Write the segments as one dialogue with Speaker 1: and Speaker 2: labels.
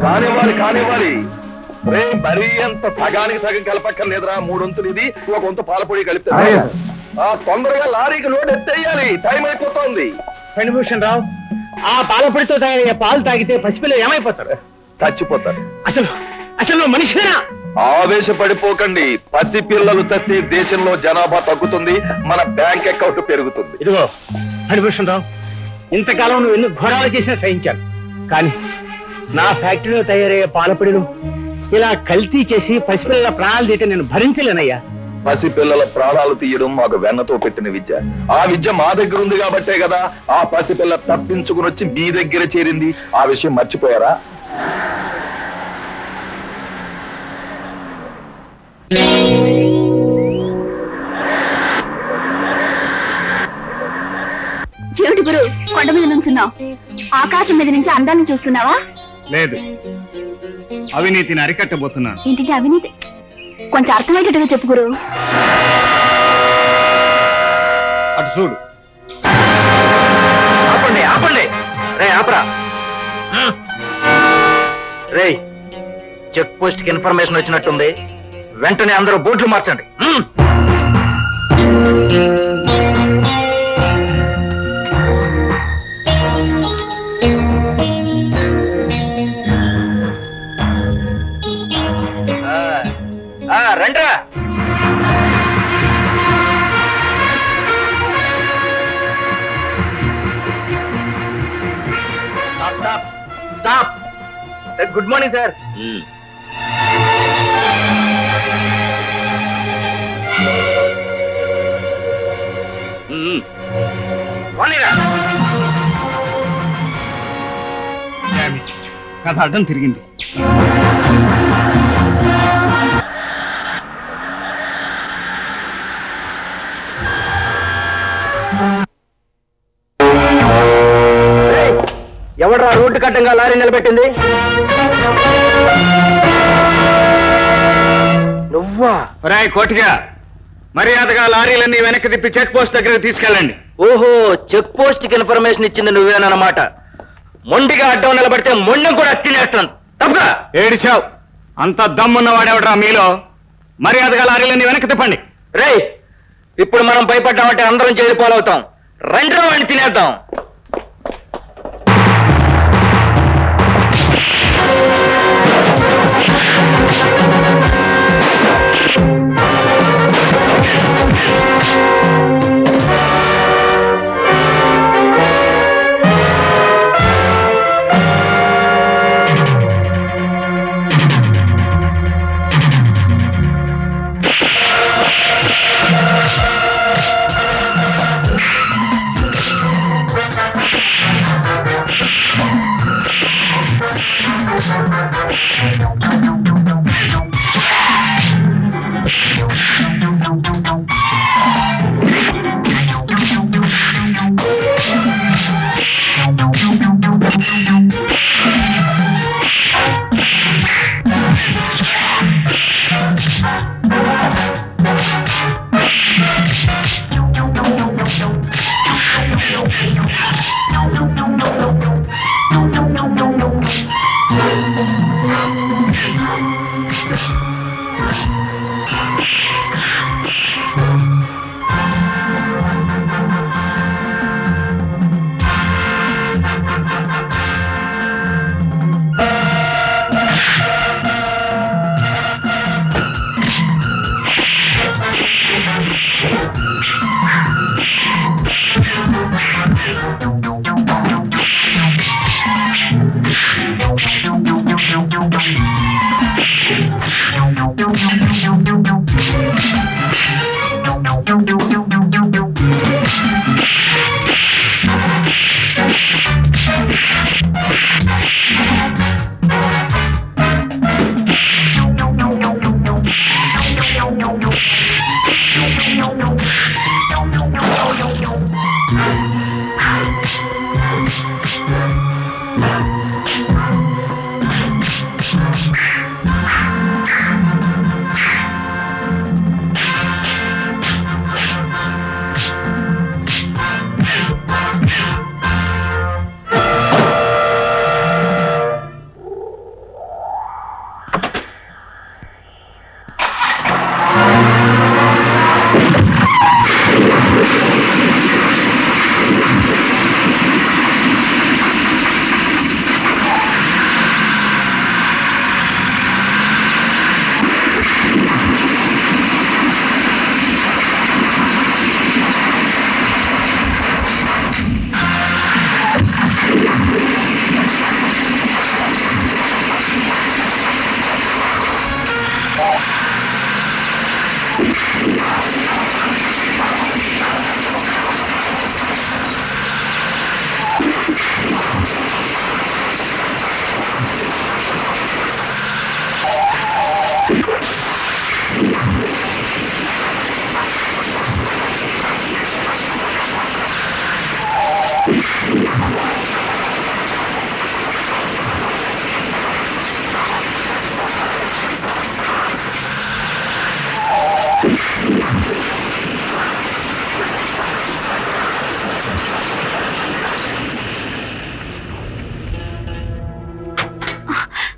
Speaker 1: కానివ్వాలి కానివ్వాలి రే మరీ అంత సగానికి సగం కలపక్కర్లేదురా మూడొంతులు ఇది ఒక వంతు పాలపొడి కలిపితే
Speaker 2: అయ్యా.
Speaker 1: ఆ తొందరగా లారీకి లోడ్ ఎత్తేయాలి టైం అయిపోతోంది
Speaker 3: ఫణిభూషణ్ రావు ఆ పాలపొడితో తయారయ్యే పాలు తాగితే పసిపిల్లలు ఏమైపోతారు
Speaker 1: చచ్చిపోతారు
Speaker 3: అసలు అసలు నువ్వు మనిషినా
Speaker 1: ఆవేశపడిపోకండి పసి పిల్లలు తెస్తే దేశంలో జనాభా తగ్గుతుంది మన బ్యాంక్ అకౌంట్ పెరుగుతుంది
Speaker 3: ఇదిగో ఫణిభూషణ్ రావు ఇంతకాలం నువ్వు ఎన్ని ఘోరాలు చేసినా సహించాను కానీ నా ఫ్యాక్టరీలో తయారయ్యే పాలపొడిలు ఇలా కల్తీ చేసి పసిపిల్లల ప్రాణాలు తీయటం నేను భరించలేనయ్యా
Speaker 1: పసి పిల్లల ప్రాణాలు తీయడం మాకు వెన్నతో పెట్టిన విద్య ఆ విద్య మా దగ్గర ఉంది కాబట్టే కదా ఆ పసి పిల్ల తప్పించుకుని వచ్చి మీ దగ్గర చేరింది ఆ విషయం మర్చిపోయారా
Speaker 4: ఏమిటి గురు కొండ మీద నుంచున్నావు ఆకాశం మీద నుంచి అందాన్ని చూస్తున్నావా
Speaker 2: లేదు అవినీతిని అరికట్టబోతున్నాను
Speaker 4: ఏంటంటే అవినీతి కొంచెం అర్థమయ్యేటట్టుగా చెప్పు గురు
Speaker 2: అటు చూడు
Speaker 3: ఆపండి ఆపండి రే ఆపరా రే చెక్ పోస్ట్ కి ఇన్ఫర్మేషన్ వచ్చినట్టుంది వెంటనే అందరూ బోట్లు మార్చండి హ్మ్. ఆ, ఆ, రండ్రా stop stop stop good morning sir
Speaker 2: Damn it. కథ అడ్డం తిరిగింది
Speaker 3: ఎవడ్రా రోడ్డు కట్టంగా లారీ నిలబెట్టింది నువ్వా
Speaker 2: రాయ్ కోటిగా మర్యాదగా లారీలన్నీ వెనక్కి తిప్పి చెక్ పోస్ట్ దగ్గరకు తీసుకెళ్ళండి
Speaker 3: ఓహో చెక్ పోస్ట్ కి ఇన్ఫర్మేషన్ ఇచ్చింది నువ్వేనన్నమాట మొండిగా అడ్డం నిలబడితే మొండం కూడా తినేస్తాను తప్పగా
Speaker 2: ఏడిచావు అంత దమ్మున్న వాడేవడరా మీలో మర్యాదగా లారీలన్నీ వెనక్కి తిప్పండి
Speaker 3: రేయ్ ఇప్పుడు మనం భయపడ్డామంటే అందరం చేరిపోలవుతాం రండి వాడిని తినేద్దాం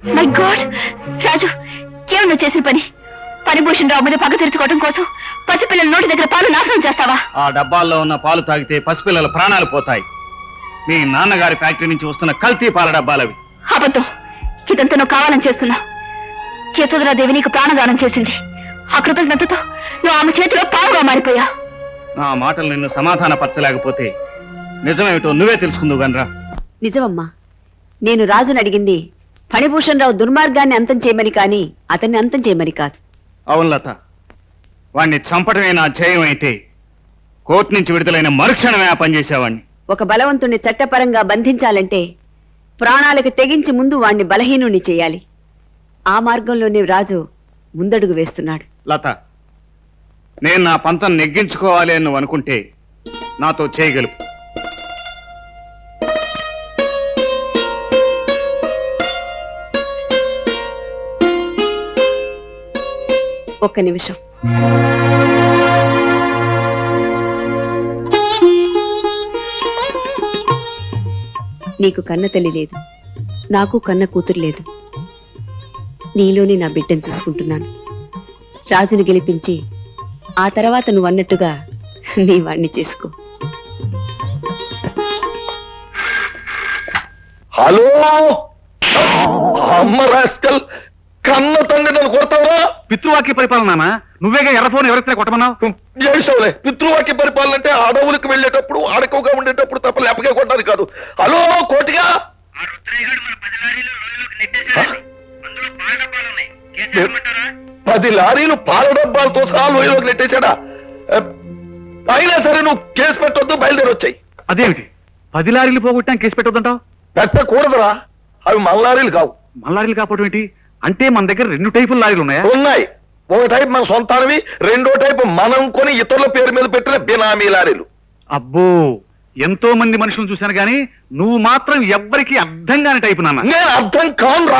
Speaker 4: మై గాడ్ రాజు ఏమి నువ్వు చేసిన పని పనిభూషణ్ రావు మీద పగ తెరుచుకోవడం కోసం పసిపిల్లల నోటి దగ్గర పాలు నాశనం చేస్తావా
Speaker 2: ఆ డబ్బాల్లో ఉన్న పాలు తాగితే పసిపిల్లల ప్రాణాలు పోతాయి మీ నాన్నగారి ఫ్యాక్టరీ నుంచి వస్తున్న కల్తీ పాల డబ్బాలవి
Speaker 4: అబద్ధం ఇదంతా నువ్వు కావాలని చేస్తున్నా యశోదరాదేవి నీకు ప్రాణదానం చేసింది ఆ కృతజ్ఞతతో నువ్వు ఆమె చేతిలో పావుగా మారిపోయా
Speaker 2: నా మాటలు నిన్ను సమాధానపరచలేకపోతే నిజమేమిటో నువ్వే తెలుసుకుందువు గనరా
Speaker 5: నిజమమ్మా నేను రాజుని అడిగింది ఫణిభూషణ్ రావు దుర్మార్గాన్ని అంతం చేయమని కాని అతన్ని అంతం చేయమని కాదు
Speaker 2: అవును లత వాణ్ణి చంపడమే నా ధ్యేయం అయితే కోర్టు నుంచి విడుదలైన మరుక్షణమే ఆ పనిచేసేవాణ్ణి
Speaker 5: ఒక బలవంతుణ్ణి చట్టపరంగా బంధించాలంటే ప్రాణాలకు తెగించి ముందు వాణ్ణి బలహీనుణ్ణి చేయాలి ఆ మార్గంలోనే రాజు ముందడుగు వేస్తున్నాడు
Speaker 2: లత నేను నా పంతం నెగ్గించుకోవాలి అని నువ్వు అనుకుంటే నాతో చేయగలుపు
Speaker 5: ఒక్క నిమిషం నీకు కన్న తల్లి లేదు నాకు కన్న కూతురు లేదు నీలోని నా బిడ్డను చూసుకుంటున్నాను రాజును గెలిపించి ఆ తర్వాత నువ్వు అన్నట్టుగా నీ వాణ్ణి చేసుకో
Speaker 1: హలో అమ్మ రాస్కల్ కన్న తండ్రి నన్ను కొడతావా
Speaker 2: పితృవాక్య పరిపాలన నువ్వేగా ఎర్రఫోన్ ఎవరైతే కొట్టమన్నావు
Speaker 1: ఏడుసోలే పితృవాక్య పరిపాలన అంటే అడవులకు వెళ్ళేటప్పుడు అడకవుగా ఉండేటప్పుడు తప్ప లేపగా కొట్టాలి కాదు హలో కోటిగా పది లారీలు పాల డబ్బాలతో సహా లోయలోకి నెట్టేశాడా ఆ, అయినా సరే నువ్వు కేసు పెట్టొద్దు బయలుదేరి వచ్చాయి
Speaker 2: అదేమిటి పది లారీలు పోగొట్టాం కేసు పెట్టొద్దంటావు
Speaker 1: పెట్టకూడదురా అవి మన లారీలు కావు
Speaker 2: మన లారీలు కాకపోవడం ఏంటి అంటే మన దగ్గర రెండు టైపుల లారీలు ఉన్నాయా
Speaker 1: ఉన్నాయి ఒక టైప్ మన సొంతానివి రెండో టైపు మనం కొని ఇతరుల పేరు మీద పెట్టిన బినామీ లారీలు
Speaker 2: అబ్బో ఎంతో మంది మనుషులను చూశాను గానీ నువ్వు మాత్రం ఎవ్వరికి అర్థం కాని టైపు నాన్న
Speaker 1: నేను అర్థం కానురా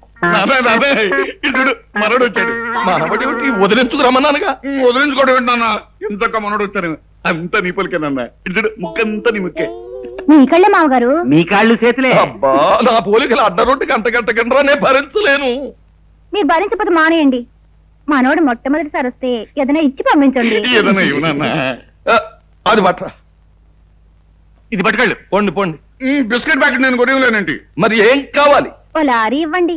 Speaker 2: చూడు మనోడు వచ్చాడు
Speaker 1: మనబడి వదిలించుకు రమ్మన్నానుగా
Speaker 2: వదిలించుకోవడం ఏంటన్నా ఇంతక మనోడు వచ్చాను అంత నీ పలికేనన్నా చూడు ముక్కంతా నీ ముక్కే
Speaker 4: మీ కళ్ళే మామగారు
Speaker 2: మీ కాళ్ళు చేతులే
Speaker 1: అబ్బా నా పోలికలు అడ్డ రొట్టి గంట గంట గంటరా నేను భరించలేను
Speaker 4: మీరు భరించకపోతే మానేయండి మనోడు మొట్టమొదటిసారి వస్తే ఏదైనా ఇచ్చి పంపించండి
Speaker 2: ఏదన్నా ఇవ్వనన్నా
Speaker 1: ఆ, అది పట్రా
Speaker 2: ఇది పట్టుకెళ్ళు
Speaker 1: పొండి పొండి
Speaker 2: బిస్కెట్ ప్యాకెట్ నేను కొనివ్వలేనండి
Speaker 1: మరి ఏం కావాలి
Speaker 4: ఓ లారీ ఇవ్వండి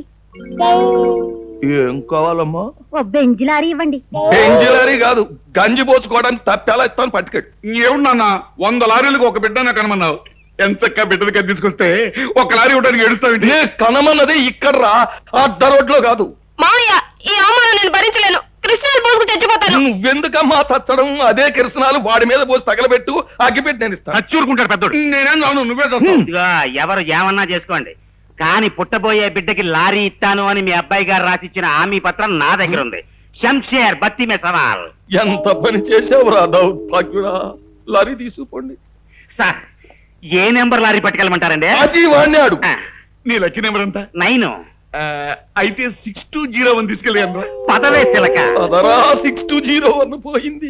Speaker 1: ఏం కావాలమ్మా
Speaker 4: ఓ బెంజ్ లారీ ఇవ్వండి
Speaker 1: ఎంజిలారీ కాదు గంజి పోసుకోవడానికి తప్పేలా ఇస్తాను పట్టుకెట్టు
Speaker 2: ఏమున్నా వంద లారీలకు ఒక బిడ్డ నాకు కనమన్నావు ఎంతక్క బిడ్డలు కది తీసుకొస్తే ఒక లారీ ఇవ్వడానికి ఏడుస్తావేంటి
Speaker 1: నే కనమన్నది ఇక్కడ రా అడ్డ రోడ్లో కాదు
Speaker 4: మామయ్య ఈ అవమానం నేను భరించలేను కృష్ణాలు పోసుకు చచ్చిపోతాను
Speaker 1: నువ్వెందుకమ్మా తచ్చడం అదే కిరసనాలు వాడి మీద పోసి తగలబెట్టు అగ్గిపెట్టి నేను ఇస్తాను
Speaker 2: చచ్చూరుకుంటాడు పెద్దోడు నేనేం రాను నువ్వే
Speaker 6: ఇదిగో ఎవరు ఏమన్నా చేసుకోండి కానీ పుట్టబోయే బిడ్డకి లారీ ఇస్తాను అని మీ అబ్బాయి గారు రాసిచ్చిన హామీ పత్రం నా దగ్గర ఉంది శంషేర్ బత్తి మే సవాల్
Speaker 1: ఎంత పని చేసావురా దౌర్భాగ్యుడా లారీ తీసుకుపోండి
Speaker 6: సార్ ఏ నెంబర్ లారీ పట్టుకెళ్ళమంటారండి
Speaker 1: అది వాడిని అడుగు
Speaker 6: ఆ,
Speaker 2: నీ లక్కీ నెంబర్ ఎంత
Speaker 6: నైన్
Speaker 2: అయితే సిక్స్ టూ జీరో వన్ తీసుకెళ్ళాను
Speaker 6: పదవే సిలక
Speaker 1: అదరా సిక్స్ టూ జీరో వన్ పోయింది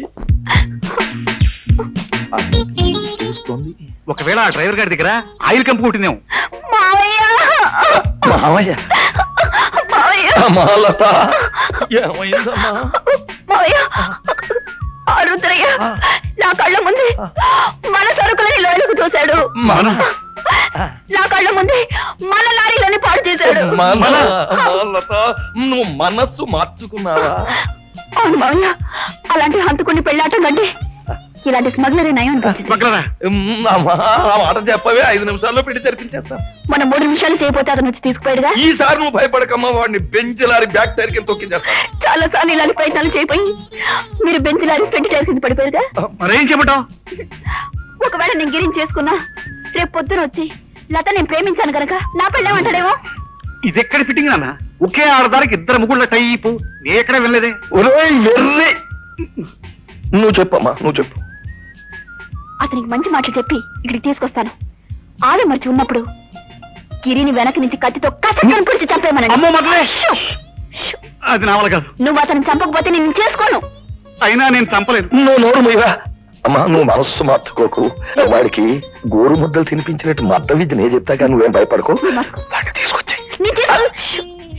Speaker 1: చూస్తోంది
Speaker 2: ఒకవేళ ఆ డ్రైవర్ గారి దగ్గర ఆయిల్ కంపు కొట్టిందేమో
Speaker 4: మావయ్య
Speaker 1: మామయ్య
Speaker 4: మావయ్య
Speaker 1: మాలత ఏమైందమ్మా
Speaker 4: మావయ్య ఆ రుద్రయ్య నా కళ్ళ ముందే మన సరుకులని లోయలకు తోశాడు
Speaker 1: మన
Speaker 4: నా కళ్ళ ముందే మన లారీలని పాడు చేశాడు
Speaker 1: మన మాలత నువ్వు మనస్సు మార్చుకున్నావా
Speaker 4: అవును మావయ్య అలాంటి హంతుకుని పెళ్ళాటం కంటే ఇలాంటి స్మగ్లరే నయం అనిపించింది
Speaker 2: పక్కలరా
Speaker 1: ఉమ్, అమ్మా ఆ మాట చెప్పవే ఐదు నిమిషాల్లో పెట్టి జరిపించేస్తా
Speaker 4: మనం మూడు నిమిషాలు చేయపోతే అతను వచ్చి తీసుకుపోయాడుగా
Speaker 1: ఈసారి నువ్వు భయపడకమ్మా వాడిని బెంచ్ బ్యాక్ టైర్ కింద తొక్కించేస్తా
Speaker 4: చాలా సార్లు ఇలాంటి ప్రయత్నాలు చేయిపోయి మీరు బెంచ్ లారీ ఫ్రంట్ టైర్ కింద పడిపోయారుగా
Speaker 2: మరేం చెప్పటం
Speaker 4: ఒకవేళ నేను గిరిని చేసుకున్నా రేపు పొద్దున వచ్చి లత నేను ప్రేమించాను కనుక నా పెళ్ళేమంటాడేమో
Speaker 2: ఇది ఎక్కడ ఫిట్టింగ్ నాన్న ఒకే ఆడదానికి ఇద్దరు ముగ్గుళ్ళ టైపు నే ఎక్కడ వెళ్ళలేదే
Speaker 1: ఒరేయ్ వెర్రి నువ్వు చెప్పమ్మా నువ్వు చెప్పు
Speaker 4: అతనికి మంచి మాటలు చెప్పి ఇక్కడికి తీసుకొస్తాను ఆవి మర్చి ఉన్నప్పుడు గిరిని వెనక నుంచి కత్తితో కసక్కని పొడిచి చంపేమనండి
Speaker 2: అమ్మో మొదలే
Speaker 4: షూ! షూ!
Speaker 2: అది నా వల్ల కాదు
Speaker 4: నువ్వు అతను చంపకపోతే నేను చేసుకోను
Speaker 2: అయినా నేను చంపలేదు
Speaker 1: నువ్వు నోరు మీరా అమ్మా నువ్వు మనస్సు మార్చుకోకు వాడికి గోరు ముద్దలు తినిపించినట్టు మద్ద విద్య నేను చెప్తాగా నువ్వేం భయపడకు వాడిని తీసుకొచ్చాయి
Speaker 4: నేను చేసుకోను. షూ!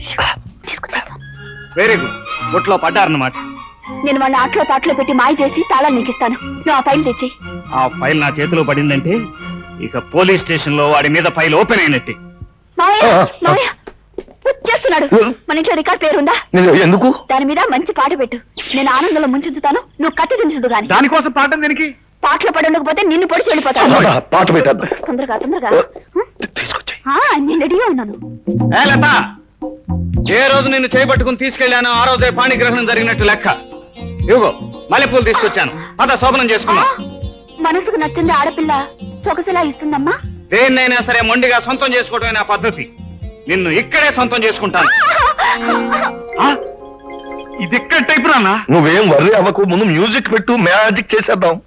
Speaker 2: వెరీ గుడ్ బుట్లో పడ్డారన్నమాట
Speaker 4: నేను వాళ్ళ ఆటలో పాటలో పెట్టి మాయ చేసి తాళాలు నీకు ఇస్తాను నువ్వు ఆ ఫైల్ తెచ్చి
Speaker 2: ఆ ఫైల్ నా చేతిలో పడిందంటే ఇక పోలీస్ స్టేషన్ లో వాడి మీద ఫైల్ ఓపెన్ అయినట్టే
Speaker 4: మావయ్య
Speaker 1: ఆ, ఆ.
Speaker 4: మావయ్య వచ్చేస్తున్నాడు మన ఇంట్లో రికార్డ్ పేరుందా
Speaker 1: నేను ఎందుకు
Speaker 4: దాని మీద మంచి పాట పెట్టు నేను ఆనందంలో ముంచుతాను నువ్వు కత్తి దించుదు గాని
Speaker 2: దానికోసం పాడడం దీనికి
Speaker 4: పాటలో పడి ఉండకపోతే నిన్ను పొడిచి వెళ్ళిపోతాను
Speaker 1: పాట, పాట పెట్టద్దు
Speaker 4: తొందరగా తొందరగా
Speaker 1: తీసుకొచ్చాయి
Speaker 4: ఆ, నేను రెడీగా ఉన్నాను
Speaker 2: ఏ లత ఏ రోజు నిన్ను చేపట్టుకుని తీసుకెళ్లానో ఆ రోజే పాణిగ్రహణం జరిగినట్టు లెక్క ఇదిగో మల్లెపూలు తీసుకొచ్చాను పద శోభనం
Speaker 4: ఆ,
Speaker 2: చేసుకున్నాం
Speaker 4: మనసుకు నచ్చింది ఆడపిల్ల సొగసులా ఇస్తుందమ్మా
Speaker 2: దేన్నైనా సరే మొండిగా సొంతం చేసుకోవడమే నా పద్ధతి నిన్ను ఇక్కడే సొంతం చేసుకుంటాను ఆ? ఇది ఎక్కడ టైప్ రానా
Speaker 1: నువ్వేం వర్రీ అవ్వకు ముందు మ్యూజిక్ పెట్టు మ్యాజిక్ చేసేద్దాం